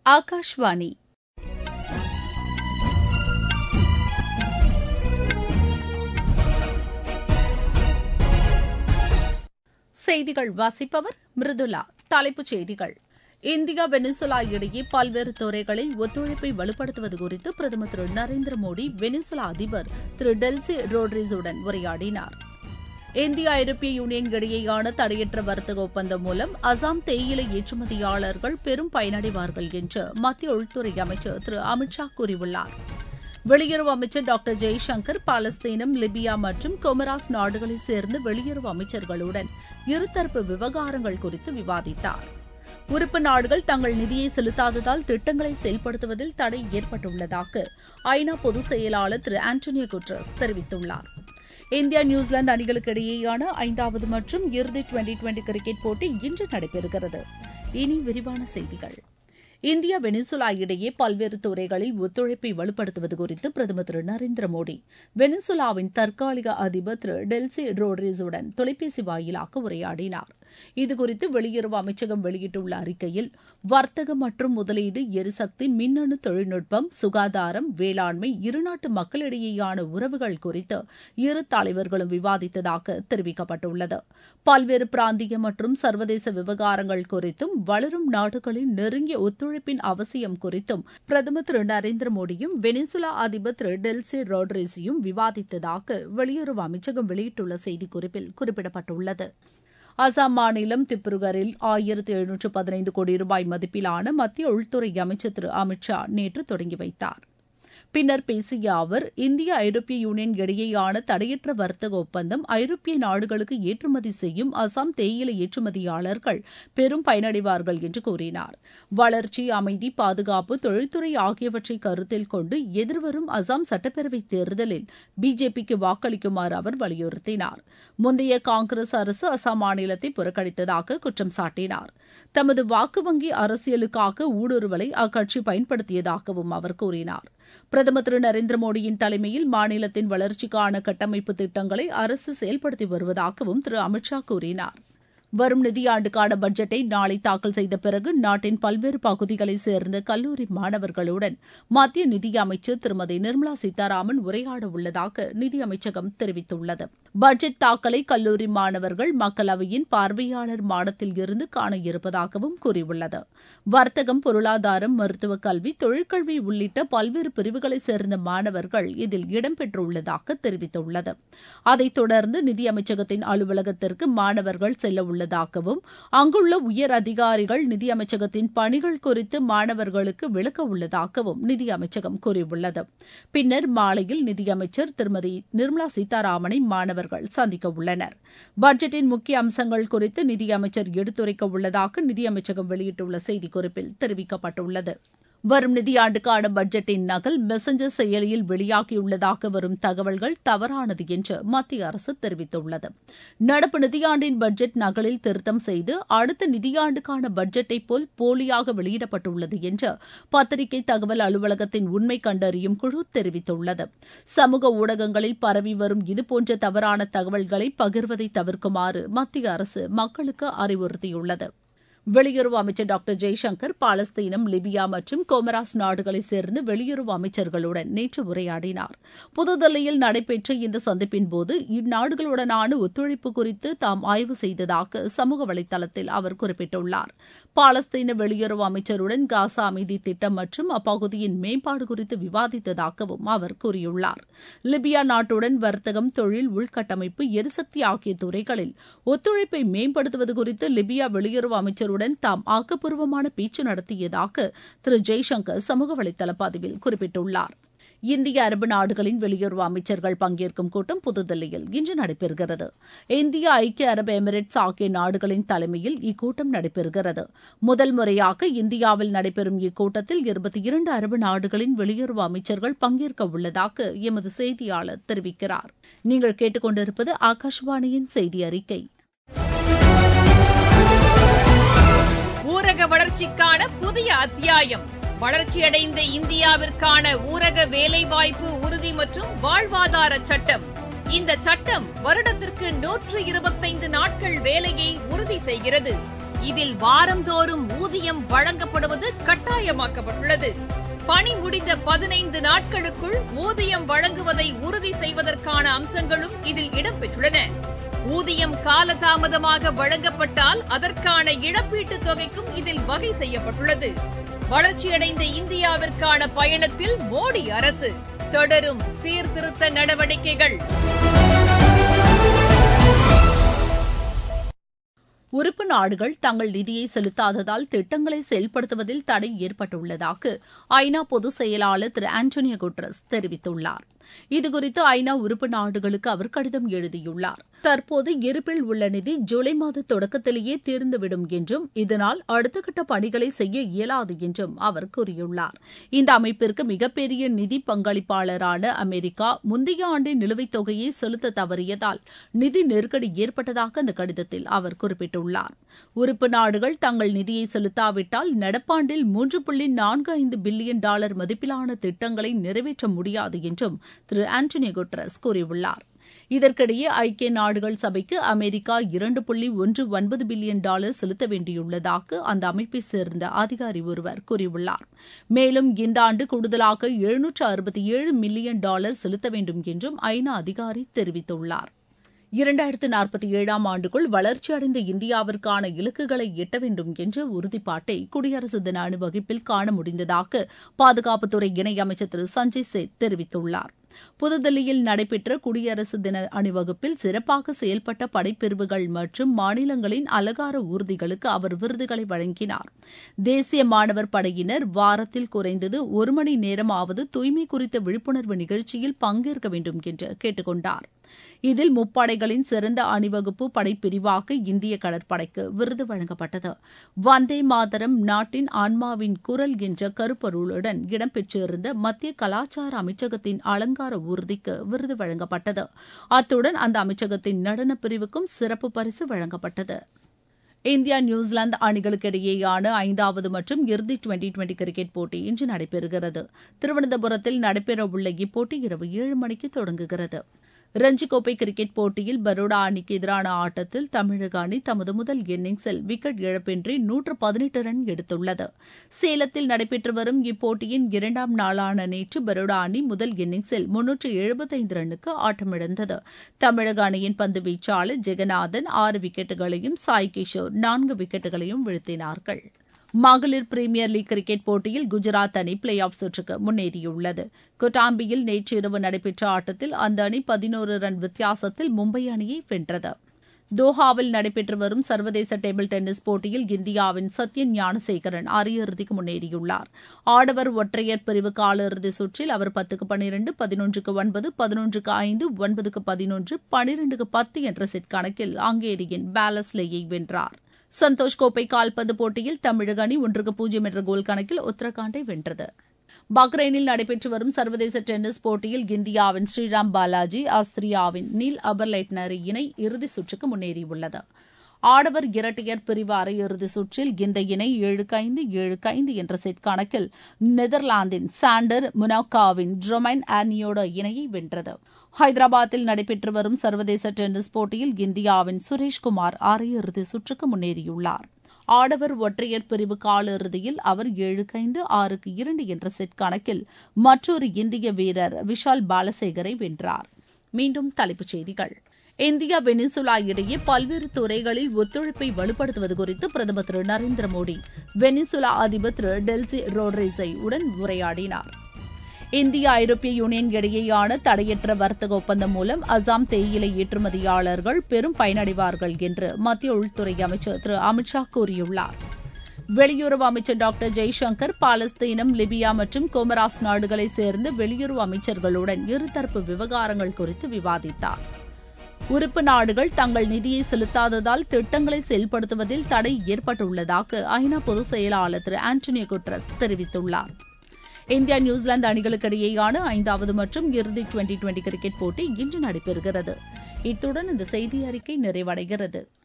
ஆகாஷ்வாணி செய்திகள் வாசிப்பவர் மிருதுலா தலைப்புச் செய்திகள் இந்தியா வெனிசுலா இடையே பல்வேறு துறைகளில் ஒத்துழைப்பை வலுப்படுத்துவது குறித்து பிரதமர் திரு நரேந்திர மோடி வெனிசுலா அதிபர் திரு டெல்சி ரோட்ரிஸுடன் உரையாடினார் இந்தியா ஐரோப்பிய யூனியன் இடையேயான தடையற்ற வர்த்தக ஒப்பந்தம் மூலம் அசாம் தேயிலை ஏற்றுமதியாளர்கள் பெரும் பயனடைவார்கள் என்று மத்திய உள்துறை அமைச்சர் திரு அமித்ஷா கூறியுள்ளார் வெளியுறவு அமைச்சர் டாக்டர் ஜெய்சங்கர் பாலஸ்தீனம் லிபியா மற்றும் கொமராஸ் நாடுகளைச் சேர்ந்த வெளியுறவு அமைச்சர்களுடன் இருதரப்பு விவகாரங்கள் குறித்து விவாதித்தார் உறுப்பு நாடுகள் தங்கள் நிதியை செலுத்தாததால் திட்டங்களை செயல்படுத்துவதில் தடை ஏற்பட்டுள்ளதாக ஐநா பொதுச் செயலாளர் திரு ஆண்டனியோ குட்ரஸ் தெரிவித்துள்ளார் இந்தியா நியூசிலாந்து அணிகளுக்கு இடையேயான ஐந்தாவது மற்றும் இறுதி டுவெண்டி டுவெண்டி கிரிக்கெட் போட்டி இன்று நடைபெறுகிறது இனி விரிவான செய்திகள் இந்தியா வெனிசுலா இடையே பல்வேறு துறைகளில் ஒத்துழைப்பை வலுப்படுத்துவது குறித்து பிரதமர் திரு நரேந்திர மோடி வெனிசுலாவின் தற்காலிக அதிபர் திரு டெல்சி ரோட்ரிஸுடன் தொலைபேசி வாயிலாக உரையாடினார் இதுகுறித்து வெளியுறவு அமைச்சகம் வெளியிட்டுள்ள அறிக்கையில் வர்த்தகம் மற்றும் முதலீடு எரிசக்தி மின்னணு தொழில்நுட்பம் சுகாதாரம் வேளாண்மை இருநாட்டு மக்களிடையேயான உறவுகள் குறித்து இரு தலைவர்களும் விவாதித்ததாக தெரிவிக்கப்பட்டுள்ளது பல்வேறு பிராந்திய மற்றும் சர்வதேச விவகாரங்கள் குறித்தும் வளரும் நாடுகளின் நெருங்கிய ஒத்துழைப்பின் அவசியம் குறித்தும் பிரதமர் திரு நரேந்திர மோடியும் வெனிசுலா அதிபர் திரு டெல்சி ரோட்ரிஸையும் விவாதித்ததாக வெளியுறவு அமைச்சகம் வெளியிட்டுள்ள செய்திக்குறிப்பில் குறிப்பிடப்பட்டுள்ளது அசாம் மாநிலம் திப்ருகரில் ஆயிரத்தி எழுநூற்று பதினைந்து கோடி ரூபாய் மதிப்பிலான மத்திய உள்துறை அமைச்சர் திரு அமித் ஷா நேற்று தொடங்கி வைத்தார் பின்னர் பேசிய அவர் இந்திய ஐரோப்பிய யூனியன் இடையேயான தடையற்ற வர்த்தக ஒப்பந்தம் ஐரோப்பிய நாடுகளுக்கு ஏற்றுமதி செய்யும் அசாம் தேயிலை ஏற்றுமதியாளர்கள் பெரும் பயனடைவார்கள் என்று கூறினார் வளர்ச்சி அமைதி பாதுகாப்பு தொழில்துறை ஆகியவற்றை கருத்தில் கொண்டு எதிர்வரும் அசாம் சட்டப்பேரவை தேர்தலில் பிஜேபிக்கு வாக்களிக்குமாறு அவர் வலியுறுத்தினார் முந்தைய காங்கிரஸ் அரசு அசாம் மாநிலத்தை புறக்கணித்ததாக குற்றம் சாட்டினார் தமது வாக்கு வங்கி அரசியலுக்காக ஊடுருவலை அக்கட்சி பயன்படுத்தியதாகவும் அவர் கூறினார் பிரதமர் திரு நரேந்திர மோடியின் தலைமையில் மாநிலத்தின் வளர்ச்சிக்கான கட்டமைப்பு திட்டங்களை அரசு செயல்படுத்தி வருவதாகவும் திரு அமித் ஷா கூறினார் வரும் நிதியாண்டுக்கான பட்ஜெட்டை நாளை தாக்கல் செய்த பிறகு நாட்டின் பல்வேறு பகுதிகளைச் சேர்ந்த கல்லூரி மாணவர்களுடன் மத்திய நிதியமைச்சர் திருமதி நிர்மலா சீதாராமன் உரையாட உள்ளதாக நிதியமைச்சகம் தெரிவித்துள்ளது பட்ஜெட் தாக்கலை கல்லூரி மாணவர்கள் மக்களவையின் பார்வையாளர் மாடத்தில் இருந்து காண இருப்பதாகவும் கூறியுள்ளது வர்த்தகம் பொருளாதாரம் மருத்துவ கல்வி தொழிற்கல்வி உள்ளிட்ட பல்வேறு பிரிவுகளைச் சேர்ந்த மாணவர்கள் இதில் இடம்பெற்றுள்ளதாக தெரிவித்துள்ளது அதைத் தொடர்ந்து நிதியமைச்சகத்தின் அலுவலகத்திற்கு மாணவர்கள் செல்ல உள்ளதாகவும் அங்குள்ள உயர் அதிகாரிகள் நிதியமைச்சகத்தின் பணிகள் குறித்து மாணவர்களுக்கு விளக்க உள்ளதாகவும் நிதியமைச்சகம் கூறியுள்ளது பின்னர் மாலையில் நிதியமைச்சர் திருமதி நிர்மலா சீதாராமனை மாணவர்கள் சந்திக்க உள்ளனர் பட்ஜெட்டின் முக்கிய அம்சங்கள் குறித்து நிதியமைச்சர் எடுத்துரைக்க உள்ளதாக நிதியமைச்சகம் வெளியிட்டுள்ள செய்திக்குறிப்பில் தெரிவிக்கப்பட்டுள்ளது வரும் நிதியாண்டுக்கான பட்ஜெட்டின் நகல் மெசஞ்சர் செயலியில் வெளியாகியுள்ளதாக வரும் தகவல்கள் தவறானது என்று மத்திய அரசு தெரிவித்துள்ளது நடப்பு நிதியாண்டின் பட்ஜெட் நகலில் திருத்தம் செய்து அடுத்த நிதியாண்டுக்கான பட்ஜெட்டை போல் போலியாக வெளியிடப்பட்டுள்ளது என்று பத்திரிகை தகவல் அலுவலகத்தின் உண்மை கண்டறியும் குழு தெரிவித்துள்ளது சமூக ஊடகங்களில் பரவி வரும் இதுபோன்ற தவறான தகவல்களை பகிர்வதை தவிர்க்குமாறு மத்திய அரசு மக்களுக்கு அறிவுறுத்தியுள்ளது வெளியுறவு அமைச்சர் டாக்டர் ஜெய்சங்கர் பாலஸ்தீனம் லிபியா மற்றும் கோமராஸ் நாடுகளைச் சேர்ந்த வெளியுறவு அமைச்சர்களுடன் நேற்று உரையாடினார் புதுதில்லியில் நடைபெற்ற இந்த சந்திப்பின்போது இந்நாடுகளுடனான ஒத்துழைப்பு குறித்து தாம் ஆய்வு செய்ததாக சமூக வலைதளத்தில் அவர் குறிப்பிட்டுள்ளார் பாலஸ்தீன வெளியுறவு அமைச்சருடன் காசா அமைதி திட்டம் மற்றும் அப்பகுதியின் மேம்பாடு குறித்து விவாதித்ததாகவும் அவர் கூறியுள்ளார் லிபியா நாட்டுடன் வர்த்தகம் தொழில் உள்கட்டமைப்பு எரிசக்தி ஆகிய துறைகளில் ஒத்துழைப்பை மேம்படுத்துவது குறித்து லிபியா வெளியுறவு அமைச்சருடன் தாம் ஆக்கப்பூர்வமான பேச்சு நடத்தியதாக திரு ஜெய்சங்கர் சமூக வலைதள பதிவில் குறிப்பிட்டுள்ளார் இந்திய அரபு நாடுகளின் வெளியுறவு அமைச்சர்கள் பங்கேற்கும் கூட்டம் புதுதில்லியில் இன்று நடைபெறுகிறது இந்திய ஐக்கிய அரபு எமிரேட்ஸ் ஆகிய நாடுகளின் தலைமையில் இக்கூட்டம் நடைபெறுகிறது முதல் முறையாக இந்தியாவில் நடைபெறும் இக்கூட்டத்தில் இருபத்தி இரண்டு அரபு நாடுகளின் வெளியுறவு அமைச்சர்கள் பங்கேற்க உள்ளதாக எமது செய்தியாளர் தெரிவிக்கிறார் நீங்கள் கேட்டுக்கொண்டிருப்பது ஆகாஷ்வாணியின் செய்தி அறிக்கை ஊரக வளர்ச்சிக்கான புதிய அத்தியாயம் வளர்ச்சியடைந்த இந்தியாவிற்கான ஊரக வேலைவாய்ப்பு உறுதி மற்றும் வாழ்வாதார சட்டம் இந்த சட்டம் வருடத்திற்கு நூற்று இருபத்தைந்து நாட்கள் வேலையை உறுதி செய்கிறது இதில் வாரந்தோறும் ஊதியம் வழங்கப்படுவது கட்டாயமாக்கப்பட்டுள்ளது பணி முடிந்த பதினைந்து நாட்களுக்குள் ஊதியம் வழங்குவதை உறுதி செய்வதற்கான அம்சங்களும் இதில் இடம்பெற்றுள்ளன ஊதியம் காலதாமதமாக வழங்கப்பட்டால் அதற்கான இழப்பீட்டுத் தொகைக்கும் இதில் வகை செய்யப்பட்டுள்ளது வளர்ச்சியடைந்த இந்தியாவிற்கான பயணத்தில் மோடி அரசு தொடரும் சீர்திருத்த நடவடிக்கைகள் உறுப்பு நாடுகள் தங்கள் நிதியை செலுத்தாததால் திட்டங்களை செயல்படுத்துவதில் தடை ஏற்பட்டுள்ளதாக ஐநா பொதுச் செயலாளர் திரு ஆண்டோனியோ குட்ரஸ் தெரிவித்துள்ளார் இதுகுறித்து ஐநா உறுப்பு நாடுகளுக்கு அவர் கடிதம் எழுதியுள்ளார் தற்போது இருப்பில் உள்ள நிதி ஜூலை மாத தொடக்கத்திலேயே தீர்ந்துவிடும் என்றும் இதனால் அடுத்த கட்ட பணிகளை செய்ய இயலாது என்றும் அவர் கூறியுள்ளார் இந்த அமைப்பிற்கு மிகப்பெரிய நிதி பங்களிப்பாளரான அமெரிக்கா முந்தைய ஆண்டின் நிலுவைத் தொகையை செலுத்த தவறியதால் நிதி நெருக்கடி ஏற்பட்டதாக அந்த கடிதத்தில் அவர் குறிப்பிட்டுள்ளார் உறுப்பு நாடுகள் தங்கள் நிதியை செலுத்தாவிட்டால் நடப்பாண்டில் மூன்று புள்ளி நான்கு ஐந்து பில்லியன் டாலர் மதிப்பிலான திட்டங்களை நிறைவேற்ற முடியாது என்றும் திரு ஆண்டனியோ குட்ரஸ் கூறியுள்ளார் இதற்கிடையே ஐக்கிய நாடுகள் சபைக்கு அமெரிக்கா இரண்டு புள்ளி ஒன்று ஒன்பது பில்லியன் டாலர் செலுத்த வேண்டியுள்ளதாக அந்த அமைப்பை சேர்ந்த அதிகாரி ஒருவர் கூறியுள்ளார் மேலும் இந்த ஆண்டு கூடுதலாக எழுநூற்று அறுபத்தி ஏழு மில்லியன் டாலர் செலுத்த வேண்டும் என்றும் ஐநா அதிகாரி தெரிவித்துள்ளார் இரண்டாயிரத்து நாற்பத்தி ஏழாம் ஆண்டுக்குள் வளர்ச்சியடைந்த இந்தியாவிற்கான இலக்குகளை எட்ட வேண்டும் என்ற உறுதிப்பாட்டை குடியரசு தின அணிவகுப்பில் காண முடிந்ததாக பாதுகாப்புத்துறை இணையமைச்சர் திரு சஞ்சய் சேத் தெரிவித்துள்ளார் புதுதில்லியில் நடைபெற்ற குடியரசு தின அணிவகுப்பில் சிறப்பாக செயல்பட்ட படைப்பிரிவுகள் மற்றும் மாநிலங்களின் அலங்கார ஊர்திகளுக்கு அவர் விருதுகளை வழங்கினார் தேசிய மாணவர் படையினர் வாரத்தில் குறைந்தது ஒரு மணி நேரமாவது தூய்மை குறித்த விழிப்புணர்வு நிகழ்ச்சியில் பங்கேற்க வேண்டும் என்று கேட்டுக் கொண்டார் இதில் முப்படைகளின் சிறந்த அணிவகுப்பு படைப்பிரிவாக இந்திய கடற்படைக்கு விருது வழங்கப்பட்டது வந்தே மாதரம் நாட்டின் ஆன்மாவின் குரல் என்ற கருப்பொருளுடன் இடம்பெற்றிருந்த மத்திய கலாச்சார அமைச்சகத்தின் அலங்கார ஊர்திக்கு விருது வழங்கப்பட்டது அத்துடன் அந்த அமைச்சகத்தின் நடனப் பிரிவுக்கும் சிறப்பு பரிசு வழங்கப்பட்டது இந்தியா நியூசிலாந்து அணிகளுக்கிடையேயான ஐந்தாவது மற்றும் இறுதி டுவெண்டி டுவெண்டி கிரிக்கெட் போட்டி இன்று நடைபெறுகிறது திருவனந்தபுரத்தில் நடைபெறவுள்ள இப்போட்டி இரவு ஏழு மணிக்கு தொடங்குகிறது ரஞ்சி கோப்பை கிரிக்கெட் போட்டியில் பரோடா அணிக்கு எதிரான ஆட்டத்தில் தமிழக அணி தமது முதல் இன்னிங்ஸில் விக்கெட் இழப்பின்றி நூற்று பதினெட்டு ரன் எடுத்துள்ளது சேலத்தில் நடைபெற்று வரும் இப்போட்டியின் இரண்டாம் நாளான நேற்று பரோடா அணி முதல் இன்னிங்ஸில் முன்னூற்று எழுபத்தைந்து ரன்னுக்கு ஆட்டமிழந்தது தமிழக அணியின் பந்து வீச்சாளர் ஜெகநாதன் ஆறு விக்கெட்டுகளையும் சாய் கிஷோர் நான்கு விக்கெட்டுகளையும் வீழ்த்தினார்கள் மகளிர் பிரீமியர் லீக் கிரிக்கெட் போட்டியில் குஜராத் அணி பிளே ஆஃப் சுற்றுக்கு முன்னேறியுள்ளது கொட்டாம்பியில் நேற்று இரவு நடைபெற்ற ஆட்டத்தில் அந்த அணி பதினோரு ரன் வித்தியாசத்தில் மும்பை அணியை வென்றது தோஹாவில் நடைபெற்று வரும் சர்வதேச டேபிள் டென்னிஸ் போட்டியில் இந்தியாவின் சத்யன் ஞானசேகரன் அரையிறுதிக்கு முன்னேறியுள்ளார் ஆடவர் ஒற்றையர் பிரிவு காலிறுதி சுற்றில் அவர் பத்துக்கு பன்னிரண்டு பதினொன்றுக்கு ஒன்பது பதினொன்றுக்கு ஐந்து ஒன்பதுக்கு பதினொன்று பனிரெண்டுக்கு பத்து என்ற செட் கணக்கில் ஹங்கேரியின் பேலஸ்லேயை வென்றார் சந்தோஷ் கோப்பை கால்பந்து போட்டியில் தமிழக அணி ஒன்றுக்கு பூஜ்ஜியம் என்ற கோல் கணக்கில் உத்தரகாண்டை வென்றது பக்ரைனில் நடைபெற்று வரும் சர்வதேச டென்னிஸ் போட்டியில் இந்தியாவின் ஸ்ரீராம் பாலாஜி ஆஸ்திரியாவின் நீல் அபர்லைட்னர் இணை இறுதிச் சுற்றுக்கு முன்னேறியுள்ளது ஆடவர் இரட்டையர் பிரிவு அரையிறுதி சுற்றில் இந்த இணை ஏழுக்கு ஐந்து ஏழுக்கு ஐந்து என்ற செட் கணக்கில் நெதர்லாந்தின் சாண்டர் முனாக்காவின் ட்ரொமைன் ஆனியோட இணையை வென்றது ஹைதராபாத்தில் நடைபெற்று வரும் சர்வதேச டென்னிஸ் போட்டியில் இந்தியாவின் சுரேஷ்குமார் அரையிறுதி சுற்றுக்கு முன்னேறியுள்ளார் ஆடவர் ஒற்றையர் பிரிவு காலிறுதியில் அவர் ஏழுக்கு ஐந்து ஆறுக்கு இரண்டு என்ற செட் கணக்கில் மற்றொரு இந்திய வீரர் விஷால் பாலசேகரை வென்றார் மீண்டும் தலைப்புச் செய்திகள் இந்தியா வெனிசுலா இடையே பல்வேறு துறைகளில் ஒத்துழைப்பை வலுப்படுத்துவது குறித்து பிரதமர் திரு நரேந்திர மோடி வெனிசுலா அதிபர் திரு டெல்சி ரோட்ரிஸை உடன் உரையாடினார் இந்திய ஐரோப்பிய யூனியன் இடையேயான தடையற்ற வர்த்தக ஒப்பந்தம் மூலம் அசாம் தேயிலை ஏற்றுமதியாளர்கள் பெரும் பயனடைவார்கள் என்று மத்திய உள்துறை அமைச்சர் திரு அமித்ஷா கூறியுள்ளார் வெளியுறவு அமைச்சர் டாக்டர் ஜெய்சங்கர் பாலஸ்தீனம் லிபியா மற்றும் கோமராஸ் நாடுகளைச் சேர்ந்த வெளியுறவு அமைச்சர்களுடன் இருதரப்பு விவகாரங்கள் குறித்து விவாதித்தார் உறுப்பு நாடுகள் தங்கள் நிதியை செலுத்தாததால் திட்டங்களை செயல்படுத்துவதில் தடை ஏற்பட்டுள்ளதாக ஐநா பொதுச் செயலாளர் திரு ஆண்டனியோ குட்ரஸ் தெரிவித்துள்ளார் இந்தியா நியூசிலாந்து அணிகளுக்கிடையேயான ஐந்தாவது மற்றும் இறுதி டுவெண்டி டுவெண்டி கிரிக்கெட் போட்டி இன்று நடைபெறுகிறது இத்துடன் இந்த செய்தி அறிக்கை நிறைவடைகிறது